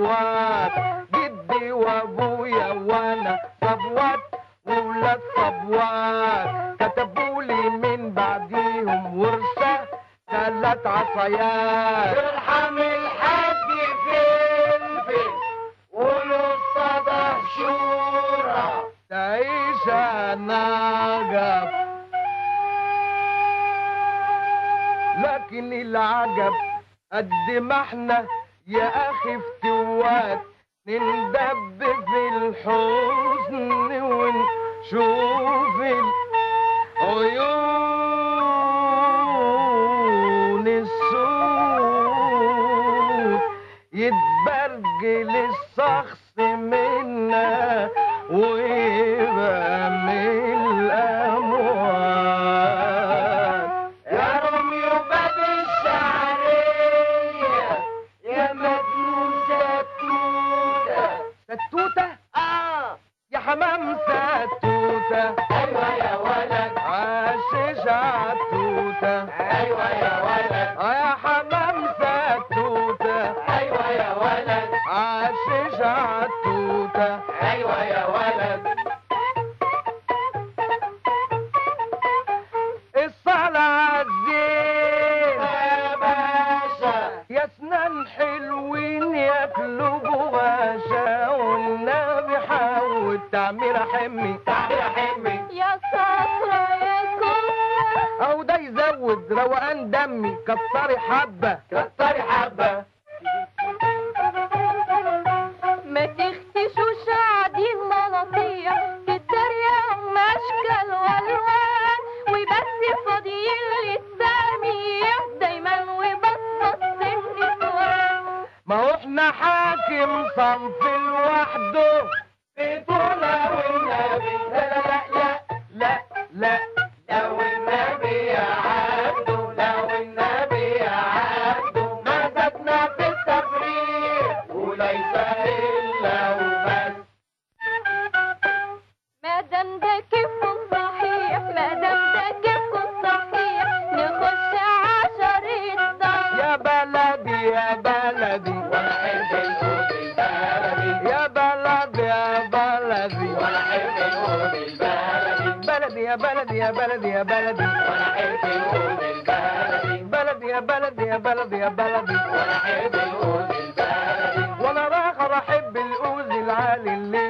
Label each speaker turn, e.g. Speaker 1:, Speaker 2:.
Speaker 1: صبوات جدي وابويا وانا صبوات وولاد صبوات كتبولي من بعديهم ورثة ثلاث عصايات
Speaker 2: يرحم الحاج فلفل والصدى شورى
Speaker 1: تعيش نجف لكن العجب قد ما احنا يا اخي فتوات نندب في الحزن ونشوف عيون السود يتبرجل الشخص منا ويبقى من الأموات
Speaker 2: يا روميو باب الشعرية يا مجنون ستوتة
Speaker 1: ستوتة
Speaker 2: اه
Speaker 1: يا حمام ستوتة
Speaker 2: ايوه يا ولد
Speaker 1: عشش عالتوتة
Speaker 2: ايوه يا ولد
Speaker 1: آه يا حمام ستوتة
Speaker 2: ايوه يا ولد
Speaker 1: عشش عالتوتة
Speaker 2: ايوه يا ولد
Speaker 1: الصلاة عالزين
Speaker 2: يا باشا
Speaker 1: يا اسنان حلوين ياكلوا بغاشا والنبي حاول تعمير حمي
Speaker 2: تعالى حمي
Speaker 3: يا صفرا يا كوكا
Speaker 1: او ده يزود روقان دمي كتري حبه
Speaker 2: كتري حبة
Speaker 3: ما تختشوش قاعدين ملاطيع في الدريا ومشكل والوان وبس فاضيين للسميع دايما وبصبص النسوان
Speaker 1: ما هو احنا حاكم صنف لوحده
Speaker 2: بطولة والنبي لا لا لا
Speaker 1: لا لا
Speaker 2: لو النبي يا عبده لو النبي يا عبده ما زدنا في التفريق وليس إلا وبس
Speaker 3: ما دام ده كيف صحيح ما دام ده كيف صحيح نخش عشر الدار
Speaker 1: يا بلدي يا بلدي
Speaker 2: وأنا أحب القوت البلدي
Speaker 1: يا بلدي يا بلدي
Speaker 2: وأنا أحب القوت البلدي
Speaker 1: بلدي يا بلدي يا بلدي يا بلدي
Speaker 2: وأنا أحب القوت البلدي
Speaker 1: بلدي يا بلدي يا بلدي يا بلدي
Speaker 2: وأنا أحب القوت البلدي
Speaker 1: وانا راخر احب الاوز العالي اللي